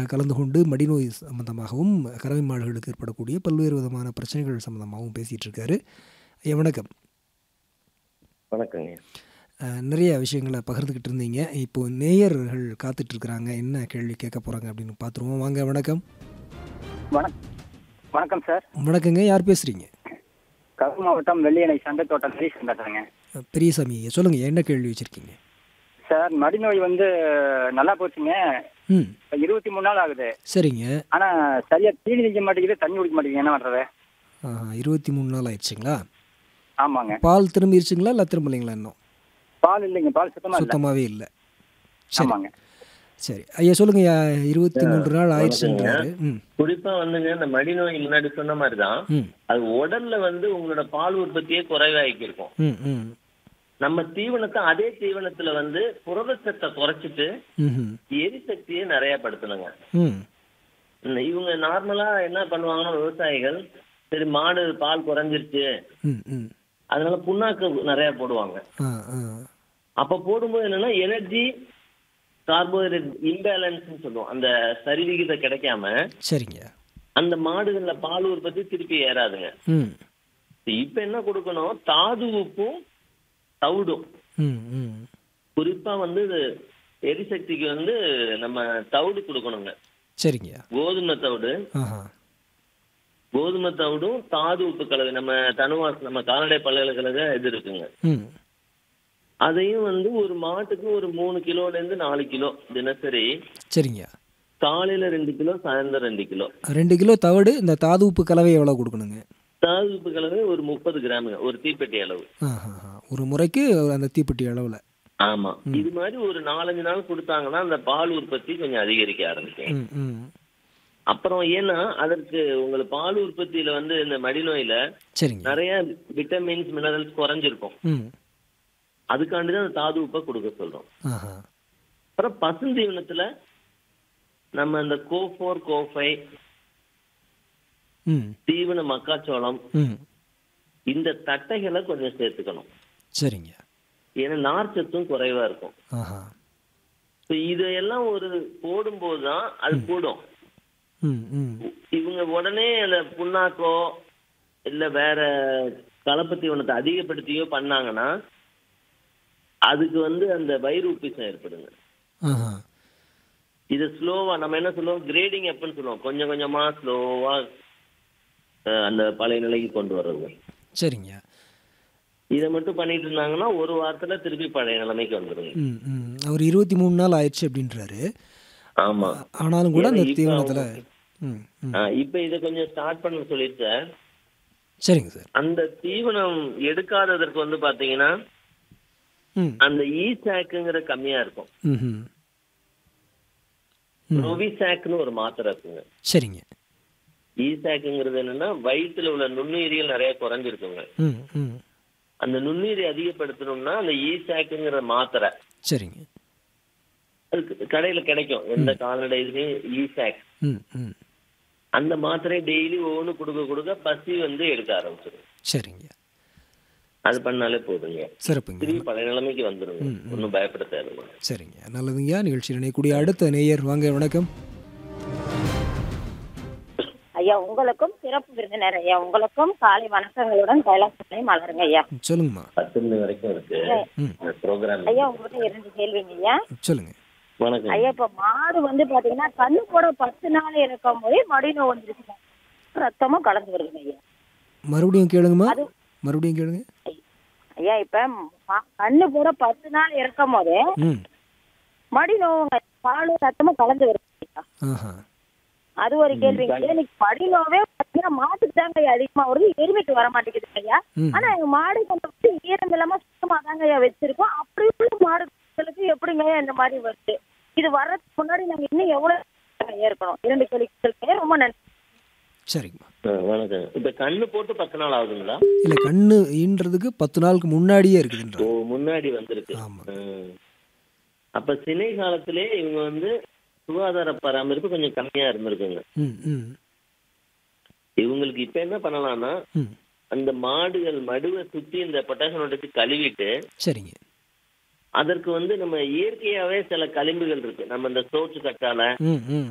அஹ், கலந்து கொண்டு மடிநோய் சம்பந்தமாகவும் கறவை மாடுகளுக்கு ஏற்படக்கூடிய பல்வேறு விதமான பிரச்சனைகள் சம்பந்தமாகவும் பேசிகிட்டு இருக்காரு ஐயா வணக்கம் வணக்கங்க அஹ், நிறைய விஷயங்களை பகிர்ந்துக்கிட்டு இருந்தீங்க இப்போ நேயர்கள் காத்துட்டு இருக்கிறாங்க என்ன கேள்வி கேட்க போகிறாங்க அப்படின்னு பார்த்துருவோம் வாங்க வணக்கம் வணக்கம் வணக்கம் சார் வணக்கங்க யார் பேசுகிறீங்க கரூர் மாவட்டம் வெள்ளியணை சந்தைத்தோட்டம் ஹரீஷன் பேசுறேங்க பெரியசாமி ஐயா சொல்லுங்கள் என்ன கேள்வி வச்சுருக்கீங்க சார் மடிநோய் வந்து நல்லா போச்சுங்க ம் இப்ப இருபத்தி மூணு நாள் ஆகுது சரிங்க ஆனா சரியா தீனி நிக்க மாட்டேங்குது தண்ணி குடிக்க மாட்டேங்குது என்ன பண்றது ஆஹா, இருபத்தி மூணு நாள் ஆயிடுச்சுங்களா ஆமாங்க பால் திரும்பிடுச்சுங்களா இல்லை திரும்பலைங்களா இன்னும் பால் இல்லைங்க பால் சுத்தமா இல்ல சுத்தமாகவே இல்லை சரி ஆமாங்க சரி ஐயா சொல்லுங்க ஐயா இருபத்தி மூன்று நாள் ஆயிடுச்சுன்றாரு ம் குறிப்பா வந்துங்க இந்த மடிநோய் முன்னாடி சொன்ன மாதிரி தான் ம் அது உடல்ல வந்து உங்களோட பால் உற்பத்தியே குறைவாக்கி இருக்கும் ம் ம் நம்ம தீவனத்தை அதே தீவனத்துல வந்து புரதச்சத்தை குறைச்சிட்டு ம் எரிசக்தியை நிறைய படுத்தணுங்க ம் இந்த இவங்க நார்மலா என்ன பண்ணுவாங்கன்னா விவசாயிகள் சரி மாடு பால் குறைஞ்சிருச்சு ம் ம் அதனால புண்ணாக்கு நிறைய போடுவாங்க ஆ ஆ அப்ப போடும்போது என்னன்னா எனர்ஜி கார்போஹைட்ரேட் இம்பேலன்ஸ் சொல்லுவோம் அந்த சரிவிகிதம் கிடைக்காம சரிங்க அந்த மாடுகள்ல பால் உற்பத்தி திருப்பி ஏறாதுங்க ம் இப்ப என்ன கொடுக்கணும் தாது உப்பும் தவிடும் ம் ம் குறிப்பா வந்து இது எரிசக்திக்கு வந்து நம்ம தவிடு கொடுக்கணுங்க சரிங்க கோதுமை தவிடு ஆஹா கோதுமை தவிடும் தாது உப்பு கலவை நம்ம தனுவாஸ் நம்ம கால்நடை பல்கலைக்கழக இது இருக்குங்க ம் அதையும் வந்து ஒரு மாட்டுக்கு ஒரு மூணு கிலோல இருந்து நாலு கிலோ தினசரி சரிங்க காலையில ரெண்டு கிலோ சாயந்தரம் ரெண்டு கிலோ ரெண்டு கிலோ தவிடு இந்த தாது உப்பு கலவை எவ்வளோ கொடுக்கணுங்க தாது உப்பு கலவை ஒரு முப்பது கிராமுங்க ஒரு தீப்பெட்டி அளவு ஆஹா ஒரு முறைக்கு அந்த தீப்பெட்டி அளவில் ஆமா இது மாதிரி ஒரு நாலஞ்சு நாள் கொடுத்தாங்கன்னா அந்த பால் உற்பத்தி கொஞ்சம் அதிகரிக்க ஆரம்பிக்கும் ம் ம் அப்புறம் ஏன்னா அதற்கு உங்களுக்கு பால் உற்பத்தியில வந்து இந்த மடிநோயில சரிங்க நிறைய விட்டமின்ஸ் மினரல்ஸ் குறைஞ்சிருக்கும் ம் அதுக்காண்டி தான் அந்த தாது உப்பை கொடுக்க சொல்றோம் ஆஹா அப்புறம் பசுந்தீவனத்துல நம்ம இந்த கோ ஃபோர் கோ ஃபைவ் ம் தீவன மக்காச்சோளம் ம் இந்த தட்டைகளை கொஞ்சம் சேர்த்துக்கணும் சரிங்க ஏன்னா நார்ச்சத்தும் குறைவா இருக்கும் ஆஹா So இதையெல்லாம் ஒரு போடும்போது தான் அது கூடும் ம் ம் இவங்க உடனே அந்த புண்ணாக்கோ இல்ல வேற கலப்பு தீவனத்தை அதிகப்படுத்தியோ பண்ணாங்கன்னா அதுக்கு வந்து அந்த வயிறு உப்பிசம் ஏற்படுங்க ஆஹா இது ஸ்லோவா நம்ம என்ன சொல்லுவோம் கிரேடிங் அப்னு சொல்லுவோம் கொஞ்சம் கொஞ்சமா ஸ்லோவா அந்த பழைய நிலைக்கு கொண்டு வர்றது சரிங்க இதை மட்டும் பண்ணிட்டு இருந்தாங்கன்னா ஒரு வாரத்துல திருப்பி பழைய நிலைமைக்கு வந்துருங்க ம் ம் அவர் இருபத்தி மூணு நாள் ஆயிடுச்சு அப்படின்றாரு ஆமா ஆனாலும் கூட அந்த ஏன்னா இப்ப தீவனத்தில் அவங்க- ம் ம் ஆ, இப்ப இதை கொஞ்சம் ஸ்டார்ட் பண்ண சொல்லிருக்கேன் சரிங்க சார் அந்த தீவனம் எடுக்காததற்கு வந்து பாத்தீங்கன்னா ம் அந்த இ சாக்குங்கிற கம்மியா இருக்கும் ம் ம் ம் ப்ரோவிசாக்னு ஒரு மாத்திரை இருக்குங்க சரிங்க இ சாக்குங்கிறது என்னன்னா வயிற்றுல உள்ள நுண்ணுயிரிகள் நிறைய குறைஞ்சிருக்குங்க ம் ம் அந்த நுண்ணுயிரி அதிகப்படுத்தணும்னா அந்த இ சாக்குங்கிற மாத்திரை சரிங்க அதுக்கு கடையில கிடைக்கும் எந்த கால்நடை இதுலயும் இ சாக் ம் ம் அந்த மாத்திரை டெய்லி ஒவ்வொன்று கொடுக்க கொடுக்க பசி வந்து எடுக்க ஆரம்பிச்சிடும் சரிங்க அது பண்ணாலே போதுங்க சிறப்புங்க திரும்பி பழைய நிலைமைக்கு வந்துருங்க ம், ம். ஒன்றும் பயப்பட தேவையில்லை சரிங்க நல்லதுங்கய்யா நிகழ்ச்சி நினைக்கூடிய அடுத்த நேயர் வாங்க வணக்கம் ஐயா உங்களுக்கும் சிறப்பு விருந்தினர் ஐயா உங்களுக்கும் காலை வணக்கங்களுடன் கைலாசனை மலருங்க ஐயா சொல்லுங்கம்மா பத்து மணி வரைக்கும் இருக்கு ம் இந்த ப்ரோக்ராம் ஐயா உங்ககிட்ட இரண்டு கேள்விங்க ஐயா சொல்லுங்க வணக்கம் ஐயா இப்ப மாடு வந்து பாத்தீங்கன்னா கண்ணு போட பத்து நாள் இருக்கும் போதே மடிநோய் வந்துருச்சுங்க ரத்தமும் கலந்து வருதுங்க ஐயா மறுபடியும் கேளுங்கம்மா அது- மறுபடியும் கேளுங்க ஐயா இப்ப ம- கண்ணு போட பத்து நாள் இருக்கும் போதே ம் மடி நோவுங்க பாலும் ரத்தமும் கலந்து வருது ஐயா. ஆஹா அது ஒரு கேள்விங்க ஐயா இன்னைக்கு மடி நோவே பாத்தீங்கன்னா மாட்டுக்கு தாங்க ஐயா அதிகமா வருது எருமைக்கு வர மாட்டேங்குது ஐயா ம் ஆனா எங்க மாடு கொஞ்சம் வந்து ஈரம் இல்லாம சுத்தமா தாங்க ஐயா வச்சிருக்கோம் அப்படி உள்ள மாடுகளுக்கு எப்படிங்க ஐயா இந்த மாதிரி வருது இது வர்றதுக்கு முன்னாடி நாங்க இன்னும் எவ்வளவு ஐயா இருக்கணும் இரண்டு கேள்விகளுக்கு ரொம்ப நன்றி சரிங்கம்மா ஆ, வணக்கம் இப்ப கண்ணு போட்டு பத்து நாள் ஆகுதுங்களா இல்லை கண்ணு ஈன்றதுக்கு பத்து நாளுக்கு முன்னாடியே இருக்குதுன்ற ஓ முன்னாடி வந்திருக்கு ஆமா. ம். அப்ப சினை காலத்திலே இவங்க வந்து சுகாதார பராமரிப்பு கொஞ்சம் கம்மியா இருந்திருக்குங்க ம் ம் இவங்களுக்கு இப்ப என்ன பண்ணலாம்னா ம் அந்த மாடுகள் மடுவை சுத்தி இந்த பொட்டாசியம் வச்சு கழுவிட்டு சரிங்க அதற்கு வந்து நம்ம இயற்கையாவே சில களிம்புகள் இருக்கு நம்ம இந்த சோற்று கற்றால ம் ம்